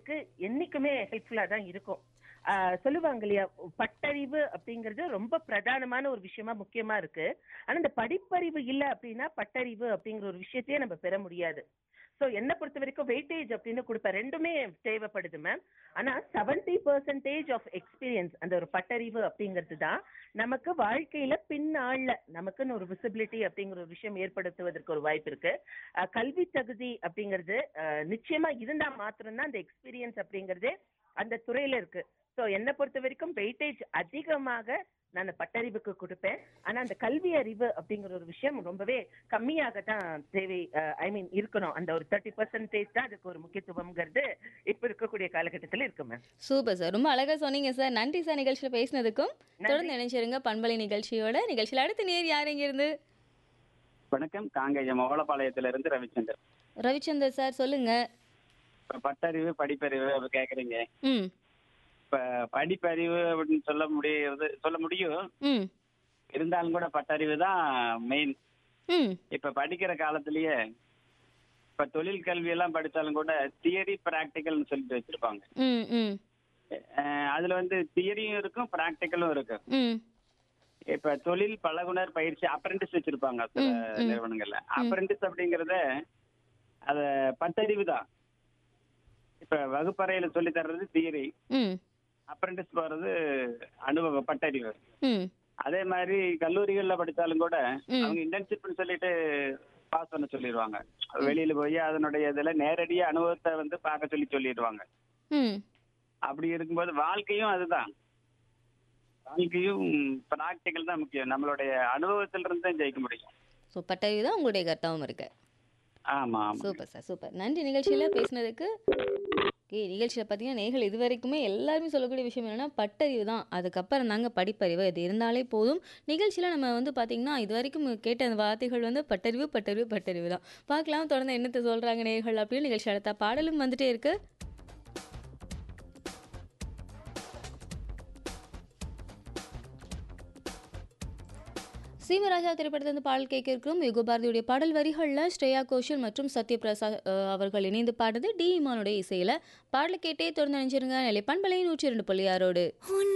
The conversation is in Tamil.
சமுதாயத்துக்கு என்னைக்குமே ஹெல்ப்ஃபுல்லா தான் இருக்கும் ஆஹ் சொல்லுவாங்க இல்லையா பட்டறிவு அப்படிங்கிறது ரொம்ப பிரதானமான ஒரு விஷயமா முக்கியமா இருக்கு ஆனா இந்த படிப்பறிவு இல்ல அப்படின்னா பட்டறிவு அப்படிங்கிற ஒரு விஷயத்தையே நம்ம பெற முடியாது சோ என்ன பொறுத்த வரைக்கும் வெயிட்டேஜ் அப்படின்னு கொடுப்பேன் ரெண்டுமே தேவைப்படுது மேம் ஆனா செவன்டி பர்சன்டேஜ் ஆஃப் எக்ஸ்பீரியன்ஸ் அந்த ஒரு பட்டறிவு அப்படிங்கிறது தான் நமக்கு வாழ்க்கையில பின்னாள்ல நமக்குன்னு ஒரு விசிபிலிட்டி அப்படிங்கிற ஒரு விஷயம் ஏற்படுத்துவதற்கு ஒரு வாய்ப்பு இருக்கு அஹ் கல்வி தகுதி அப்படிங்கிறது அஹ் நிச்சயமா இருந்தா மாத்திரம்தான் அந்த எக்ஸ்பீரியன்ஸ் அப்படிங்கிறது அந்த துறையில இருக்கு சோ என்ன பொறுத்த வரைக்கும் வெயிட்டேஜ் அதிகமாக நான் பட்டறிவுக்கு கொடுப்பேன் ஆனா அந்த கல்வி அறிவு அப்படிங்கிற ஒரு விஷயம் ரொம்பவே கம்மியாக தான் தேவை ஐ மீன் இருக்கணும் அந்த ஒரு தேர்ட்டி பர்சன்டேஜ் தான் அதுக்கு ஒரு முக்கியத்துவம்ங்கிறது இப்ப இருக்கக்கூடிய காலகட்டத்துல இருக்கு மேம் சூப்பர் சார் ரொம்ப அழகா சொன்னீங்க சார் நன்றி சார் நிகழ்ச்சியில் பேசினதுக்கும் நன்றி. தொடர்ந்து நினைச்சிருங்க பண்பலை நிகழ்ச்சியோட நிகழ்ச்சியில் அடுத்த நேர் யார் இருந்து வணக்கம் காங்கேயம் ஓலப்பாளையத்துல இருந்து ரவிச்சந்தர் ரவிச்சந்தர் சார் சொல்லுங்க இப்ப பட்டறிவு படிப்பறிவு அப்படி கேக்குறீங்க ம் இப்ப படிப்பறிவு அப்படின்னு சொல்ல முடியுது சொல்ல முடியும் ம் இருந்தாலும் கூட பட்டறிவு தான் மெயின் ம் இப்ப படிக்கிற காலத்திலேயே இப்ப தொழில் கல்வி எல்லாம் படிச்சாலும் கூட தியரி பிராக்டிக்கல்னு சொல்லிட்டு வச்சிருப்பாங்க ம் ம் அஹ் அதுல வந்து தியரியும் இருக்கும் பிராக்டிக்கலும் இருக்கும் ம் இப்ப தொழில் பழகுனர் பயிற்சி அப்ரெண்டிஸ் வச்சிருப்பாங்க சில ம், ம். நிறுவனங்கள்ல அப்ரெண்டிஸ் அப்படிங்கறத அத பட்டறிவு தான் இப்ப வகுப்பறையில சொல்லி தர்றது தியரி ம் அப்ரெண்டிஸ் போறது அனுபவ பட்டறிவு ம் அதே மாதிரி கல்லூரிகள்ல படிச்சாலும் கூட ம். அவங்க இன்டர்ன்ஷிப்னு சொல்லிட்டு பாஸ் பண்ண சொல்லிடுவாங்க வெளியில போய் அதனுடைய இதுல நேரடியா அனுபவத்தை வந்து பார்க்க சொல்லி சொல்லிடுவாங்க ம் அப்படி இருக்கும்போது வாழ்க்கையும் அதுதான் வாழ்க்கையும் பிராக்டிக்கல் தான் முக்கியம் நம்மளுடைய அனுபவத்துல இருந்து தான் ஜெயிக்க முடியும் ஸோ பட்டறிவு தான் உங்களுடைய கர்த்தாவும் இருக்கு ஆமா ஆமா சூப்பர் சார் சூப்பர் நன்றி நிகழ்ச்சியில் பேசினதுக்கு ஓகே நிகழ்ச்சியில் பார்த்தீங்கன்னா நேர்கள் இது வரைக்குமே எல்லாருமே சொல்லக்கூடிய விஷயம் என்னென்னா பட்டறிவு தான் அதுக்கப்புறம் தாங்க படிப்பறிவு இது இருந்தாலே போதும் நிகழ்ச்சியில் நம்ம வந்து பார்த்திங்கன்னா இது வரைக்கும் கேட்ட அந்த வார்த்தைகள் வந்து பட்டறிவு பட்டறிவு பட்டறிவு தான் பார்க்கலாம் தொடர்ந்து என்னத்தை சொல்கிறாங்க நேர்கள் அப்படின்னு நிகழ்ச்சி அடுத்த பாடலும் வந்துட்டே இருக்கு சீமராஜா திரைப்படத்திலிருந்து பாடல் கேட்க இருக்கிறோம் யுகபாரதியுடைய பாடல் வரிகளில் ஸ்ரேயா கோஷல் மற்றும் சத்யபிரசாத் அஹ், அவர்கள் இணைந்து பாடுறது டி இமானுடைய இசையில் பாடலை கேட்டே தொடர்ந்து நினைச்சிருங்க நிலை பண்பலை நூற்றி இரண்டு புள்ளி ஆறோடு